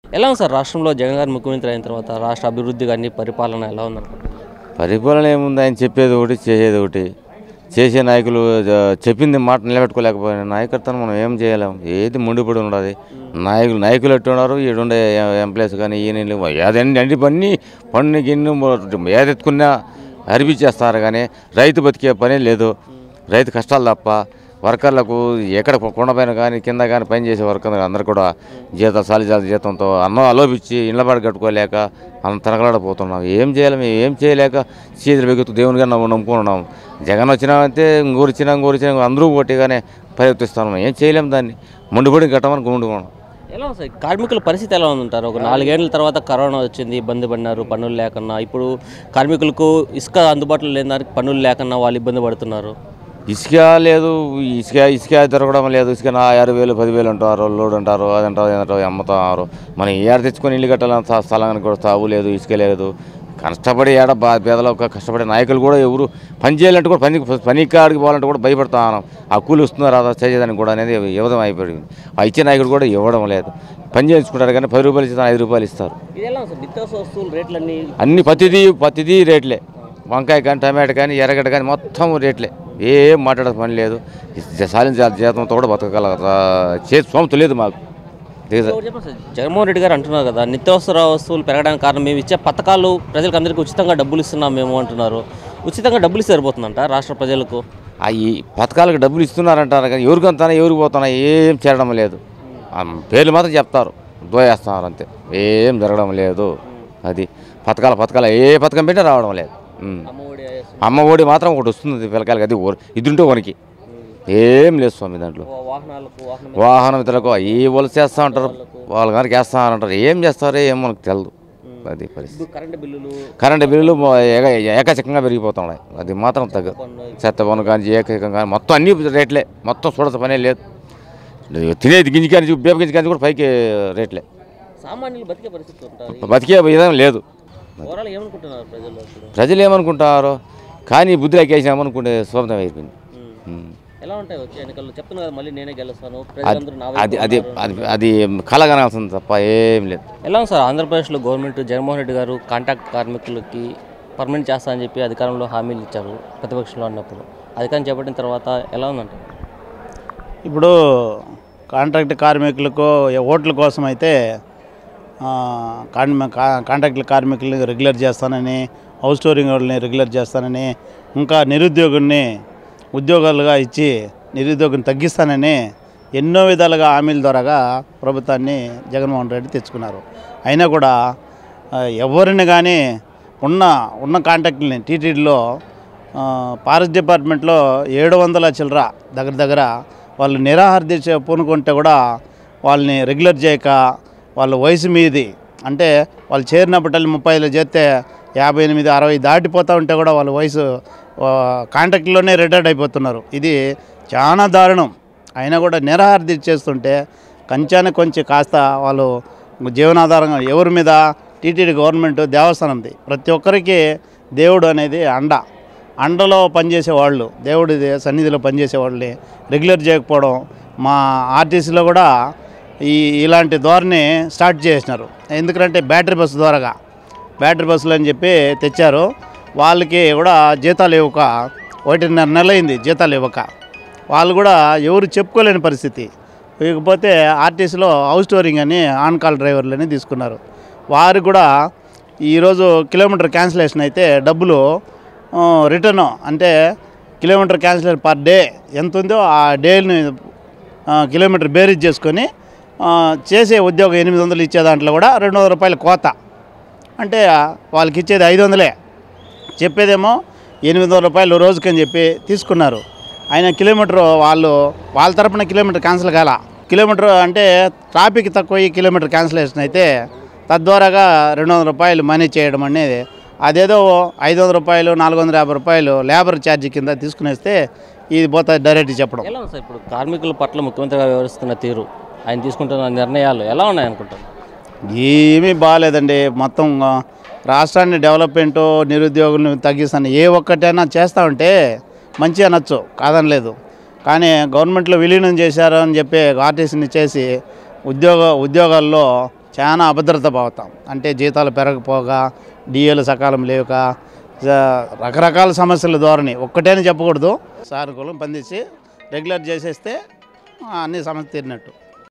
ఎలా ఉంది సార్ రాష్ట్రంలో జగన్ గారు ముఖ్యమంత్రి అయిన తర్వాత రాష్ట్ర అభివృద్ధి కానీ పరిపాలన ఎలా ఉందనుకుంటున్నారు పరిపాలన ఏముంది ఆయన చెప్పేది ఒకటి చేసేది ఒకటి చేసే నాయకులు జ- చెప్పింది మాట నిలబెట్టుకోలేకపోయిన నాయకత్వం మనం ఏం చేయలేం ఏది ముండిపడి ఉండదు నాయకులు నాయకులు ఎట్టు ఉన్నారు ఈడుండే ఎంప్లాయీస్ కానీ ఈయన ఏదండి అన్ని పని పన్ను గిన్నె ఏది ఎత్తుకున్నా అరిపించేస్తారు కానీ రైతు బతికే పనే లేదు రైతు కష్టాలు తప్ప వర్కర్లకు ఎక్కడ కొండపైన కానీ కింద కానీ పని చేసే వర్కర్ అందరు కూడా జీతాలు సాలి జాలి జీతంతో అన్నం అలోపించి ఇళ్ళ పాటు కట్టుకోలేక అంత తనకలాడిపోతున్నాం ఏం చేయాలి మేము ఏం చేయలేక చేతులు బిగుతూ దేవునిగా నమ్ము నమ్ముకున్నాం జగన్ వచ్చినామంటే ఇంగూరు వచ్చినా ఇంగూరు వచ్చినా అందరూ ఒకటిగానే ప్రయత్నిస్తున్నాం ఏం చేయలేం దాన్ని ముందుబడి కట్టమని గుండుకున్నాం ఎలా ఉంది సార్ కార్మికుల పరిస్థితి ఎలా ఉందంటారు ఒక నాలుగేళ్ల తర్వాత కరోనా వచ్చింది ఇబ్బంది పడినారు పన్నులు లేకన్నా ఇప్పుడు కార్మికులకు ఇసుక అందుబాటులో లేని దానికి పన్నులు లేకన్నా వాళ్ళు ఇబ్బంది పడుతున్నారు ఇసుక లేదు ఇసుక ఇసుక దొరకడం లేదు ఇసుక నా ఆరు వేలు పదివేలు అంటారు లోడ్ అంటారు అది అంటారు ఇది అంటారు అమ్ముతారు మనం ఏడ తెచ్చుకొని ఇల్లు కట్టాలంత స్థలానికి కూడా తావు లేదు ఇసుక లేదు కష్టపడి ఏడ బా పేదలు ఒక కష్టపడే నాయకులు కూడా ఎవరు పని చేయాలంటే కూడా పని పని కాడికి పోవాలంటే కూడా భయపడతాను ఆ కూలి వస్తున్నారు అదా చేసేదానికి కూడా అనేది ఇవ్వడం అయిపోయింది ఆ ఇచ్చే నాయకుడు కూడా ఇవ్వడం లేదు పని చేయించుకుంటారు కానీ పది రూపాయలు ఇస్తే ఐదు రూపాయలు ఇస్తారు ఇది ఎలా ఉంది సార్ నిత్యావసర వస్తువులు రేట్లన్నీ అన్ని ప్రతిదీ ప్రతిదీ రేట్లే వంకాయ కానీ టమాటా కానీ ఎర్రగడ్డ కానీ మొత్తం రేట్లే ఏం మాట్లాడే పని లేదు సాధించాలి జీతంతో కూడా బతకగల చేతి సొంత లేదు మాకు లేదు ఒకటి చెప్పండి సార్ జగన్మోహన్ రెడ్డి గారు అంటున్నారు కదా నిత్యావసర వస్తువులు పెరగడానికి కారణం మేము ఇచ్చే పథకాలు ప్రజలకు అందరికీ ఉచితంగా డబ్బులు ఇస్తున్నాం మేము అంటున్నారు ఉచితంగా డబ్బులు ఇస్తే సరిపోతుందంట రాష్ట్ర ప్రజలకు ఆ ఈ పథకాలకు డబ్బులు ఇస్తున్నారంటారు కానీ ఎవరికంతా ఎవరికి పోతున్నా ఏం చేరడం లేదు ఆ పేర్లు మాత్రం చెప్తారు దోయేస్తున్నారు అంతే ఏం జరగడం లేదు అది పథకాల పథకాలు ఏ పథకం పెట్టినా రావడం లేదు ఉమ్. అమ్మఒడి అమ్మ ఒడి మాత్రం ఒకటి వస్తుంది పిల్లకాయలకి అది ఓ- ఇది ఉంటే వనికి ఏం లేదు స్వామి దాంట్లో వాహనాలకు వాహనం వాహనం ఇతరులకు ఏ వాళ్ళు చేస్తా ఉంటారు వాళ్ళు కనుక వేస్తా అంటారు ఏం చేస్తారో ఏమో మనకు తెలియదు అది పరిస్థితి కరెంటు బిల్లులు కరెంటు బిల్లులు మొ- ఏక- ఏకచకంగా పెరిగిపోతున్నాయి అది మాత్రం తగ్గదు చెత్త పన్ను కానీ ఏకైకం కానీ మొత్తం అన్ని రేట్లే మొత్తం చూడత పనే లేదు తినేది గింజ కానీ బేప గింజ కానీ కూడా పైకి రేట్లే సామాన్యులు బతికే పరిస్థితి ఉంటుంది బతికే విధానం లేదు ఓవరాల్ ఏమనుకుంటున్నారు ప్రజలు ఇప్పుడు ప్రజలు ఏమనుకుంటారు కానీ బుద్ధిలోకి వేసినామనుకుంటే శోభనం అయిపోయింది ఉమ్. ఎలా ఉంటాయి వచ్చే ఎన్నికల్లో చెప్తున్నా కదా మళ్ళీ నేనే గెలుస్తాను అది ప్రజలందరూ నా వైపు అది అది ఉన్నారు. అది అది కలగనాల్సింది తప్ప ఏం లేదు ఎలా ఉంది సార్ ఆంధ్రప్రదేశ్లో గవర్నమెంట్ జగన్మోహన్ రెడ్డి గారు కాంట్రాక్ట్ కార్మికులకి పర్మనెంట్ చేస్తా అని చెప్పి అధికారంలో హామీలు ఇచ్చారు ప్రతిపక్షంలో ఉన్నప్పుడు అధికారం చేపట్టిన తర్వాత ఎలా ఉందంట ఇప్పుడు కాంట్రాక్ట్ కార్మికులకు ఓట్ల కోసం అయితే ఆ, కార్మి కా- కాంట్రాక్ట్ కార్మికుల్ని రెగ్యులర్ చేస్తానని హౌస్ స్టోరింగ్ వాళ్ళని రెగ్యులర్ చేస్తానని ఇంకా నిరుద్యోగుల్ని ఉద్యోగాలుగా ఇచ్చి నిరుద్యోగం తగ్గిస్తానని ఎన్నో విధాలుగా హామీల ద్వారాగా ప్రభుత్వాన్ని జగన్మోహన్ రెడ్డి తెచ్చుకున్నారు అయినా కూడా ఆ, ఎవరిని కానీ ఉన్న ఉన్న కాంట్రాక్టుల్ని టీటీడీలో ఫారెస్ట్ డిపార్ట్మెంట్లో ఏడు వందల చిల్లర దగ్గర దగ్గర వాళ్ళు నిరాహార దీక్ష పూనుకుంటే కూడా వాళ్ళని రెగ్యులర్ చేయక వాళ్ళ వయసు మీది అంటే వాళ్ళు చేరినప్పటి ముప్పై ఐదులో చేస్తే యాభై ఎనిమిది అరవై దాటిపోతూ ఉంటే కూడా వాళ్ళ వయసు ఆ, కాంట్రాక్ట్లోనే రిటైర్డ్ అయిపోతున్నారు ఇది చాలా దారుణం అయినా కూడా నిరాహార దీక్ష చేస్తుంటే కంచాన కొంచెం కాస్త వాళ్ళు జీవనాధారంగా ఎవరి మీద టీటీడీ గవర్నమెంట్ దేవస్థానంది ప్రతి ఒక్కరికి దేవుడు అనేది అండ అండలో పనిచేసే వాళ్ళు దేవుడి సన్నిధిలో పనిచేసే వాళ్ళని రెగ్యులర్ చేయకపోవడం మా ఆర్టీసీలో కూడా ఈ ఇలాంటి ధోరణి స్టార్ట్ చేసినారు ఎందుకంటే బ్యాటరీ బస్సు ద్వారాగా బ్యాటరీ బస్సులు అని చెప్పి తెచ్చారు వాళ్ళకి కూడా జీతాలు ఇవ్వక ఒకటిన్నర నెల అయింది జీతాలు ఇవ్వక వాళ్ళు కూడా ఎవరు చెప్పుకోలేని పరిస్థితి ఇకపోతే ఆర్టీసీలో హౌస్ టోరింగ్ అని ఆన్ కాల్ డ్రైవర్లని తీసుకున్నారు వారు కూడా ఈరోజు కిలోమీటర్ క్యాన్సిలేషన్ అయితే డబ్బులు ఆ, రిటర్న్ అంటే కిలోమీటర్ క్యాన్సిలేషన్ పర్ డే ఎంత ఉందో ఆ డేని ఆ, కిలోమీటర్ బేరీజ్ చేసుకొని ఆ, చేసే ఉద్యోగం ఎనిమిది వందలు ఇచ్చే దాంట్లో కూడా రెండు వందల రూపాయల కోత అంటే వాళ్ళకి ఇచ్చేది ఐదు వందలే చెప్పేదేమో ఎనిమిది వందల రూపాయలు రోజుకని చెప్పి తీసుకున్నారు ఆయన కిలోమీటర్ వాళ్ళు వాళ్ళ తరపున కిలోమీటర్ క్యాన్సిల్ కాల కిలోమీటర్ అంటే ట్రాఫిక్ తక్కువ ఈ కిలోమీటర్ క్యాన్సిలేషన్ అయితే తద్వారాగా రెండు వందల రూపాయలు మనీ చేయడం అనేది అదేదో ఐదు వందల రూపాయలు నాలుగు వందల యాభై రూపాయలు లేబర్ ఛార్జ్ కింద తీసుకునేస్తే ఇది పోతుంది డైరెక్ట్ చెప్పడం ఎలా ఉంది సార్ ఇప్పుడు కార్మికుల పట్ల ముఖ్యమంత్రిగా వ్యవహరిస్తున్న తీరు ఆయన తీసుకుంటున్న నిర్ణయాలు ఎలా ఉన్నాయి అనుకుంటారు ఏమీ బాగాలేదండి మొత్తం ఆ, రాష్ట్రాన్ని డెవలప్మెంట్ నిరుద్యోగులను తగ్గిస్తాను ఏ ఒక్కటైనా చేస్తా ఉంటే మంచి అనొచ్చు కాదనలేదు కానీ గవర్నమెంట్లో విలీనం చేశారు అని చెప్పి ఆర్టీసీని చేసి ఉద్యోగ ఉద్యోగాల్లో చాలా అభద్రత పోతాం అంటే జీతాలు పెరగపోగా డిఏలు సకాలం లేక జ- రకరకాల సమస్యల ధోరణి ఒక్కటేని చెప్పకూడదు సానుకూలం పండించి రెగ్యులర్ చేసేస్తే ఆ, అన్ని సమస్య తీరినట్టు